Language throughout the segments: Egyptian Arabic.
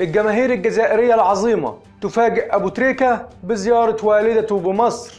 الجماهير الجزائرية العظيمة تفاجئ أبو تريكة بزيارة والدته بمصر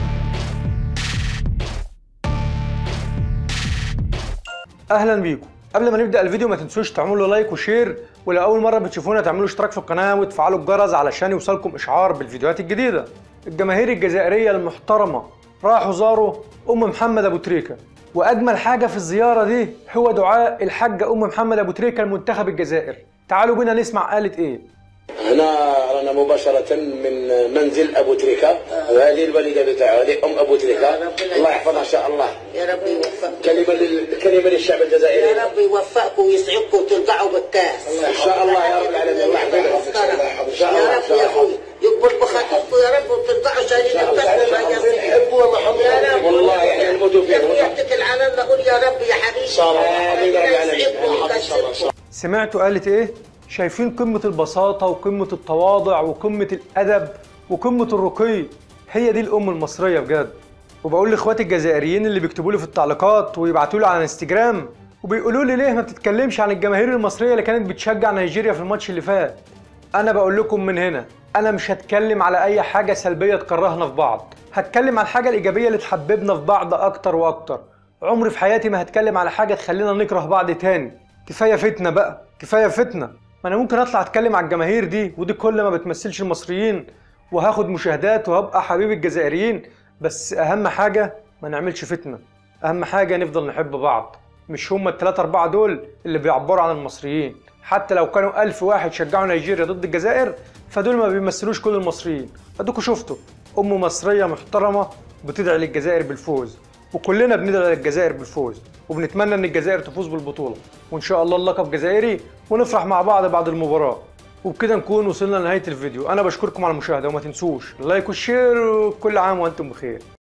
أهلا بيكم قبل ما نبدأ الفيديو ما تنسوش تعملوا لايك وشير ولأول مرة بتشوفونا تعملوا اشتراك في القناة وتفعلوا الجرس علشان يوصلكم إشعار بالفيديوهات الجديدة الجماهير الجزائرية المحترمة راحوا زاروا أم محمد أبو تريكة وأجمل حاجة في الزيارة دي هو دعاء الحاجة أم محمد أبو تريكة لمنتخب الجزائر تعالوا بينا نسمع قالت إيه هنا رانا مباشرة من منزل أبو تريكة وهذه الوالدة بتاعه هذه أم أبو تريكة الله يحفظها إن شاء الله يا رب يوفقكم كلمة لل... كلمة للشعب الجزائري يا رب يوفقكم ويسعدكم وترجعوا بالكاس إن شاء الله يا رب العالمين الله يحفظها إن شاء الله يا إن رب شاء يا الله اخوي يكبر بخاطركم يا رب وترجعوا شايلين الكاس نحبه والله يا رب والله يعني نموتوا فيه يا ابوي يتكل على الله قول يا رب يا حبيبي شاء الله. آمين يا رب العالمين. يسعدكم إن شاء الله. ويكسبكم سمعتوا قالت ايه؟ شايفين قمة البساطة وقمة التواضع وقمة الأدب وقمة الرقي هي دي الأم المصرية بجد وبقول لإخواتي الجزائريين اللي بيكتبوا لي في التعليقات ويبعتوا لي على انستجرام وبيقولوا لي ليه ما بتتكلمش عن الجماهير المصرية اللي كانت بتشجع نيجيريا في الماتش اللي فات أنا بقول لكم من هنا أنا مش هتكلم على أي حاجة سلبية تكرهنا في بعض هتكلم عن الحاجة الإيجابية اللي تحببنا في بعض أكتر وأكتر عمري في حياتي ما هتكلم على حاجة تخلينا نكره بعض تاني كفاية فتنة بقى كفاية فتنة ما أنا ممكن أطلع أتكلم على الجماهير دي ودي كل ما بتمثلش المصريين وهاخد مشاهدات وهبقى حبيب الجزائريين بس أهم حاجة ما نعملش فتنة أهم حاجة نفضل نحب بعض مش هما التلاتة أربعة دول اللي بيعبروا عن المصريين حتى لو كانوا ألف واحد شجعوا نيجيريا ضد الجزائر فدول ما بيمثلوش كل المصريين أدوكوا شفتوا أم مصرية محترمة بتدعي للجزائر بالفوز وكلنا بندعي للجزائر بالفوز وبنتمنى ان الجزائر تفوز بالبطوله وان شاء الله اللقب جزائري ونفرح مع بعض بعد المباراه وبكده نكون وصلنا لنهايه الفيديو انا بشكركم على المشاهده وما تنسوش اللايك والشير وكل عام وانتم بخير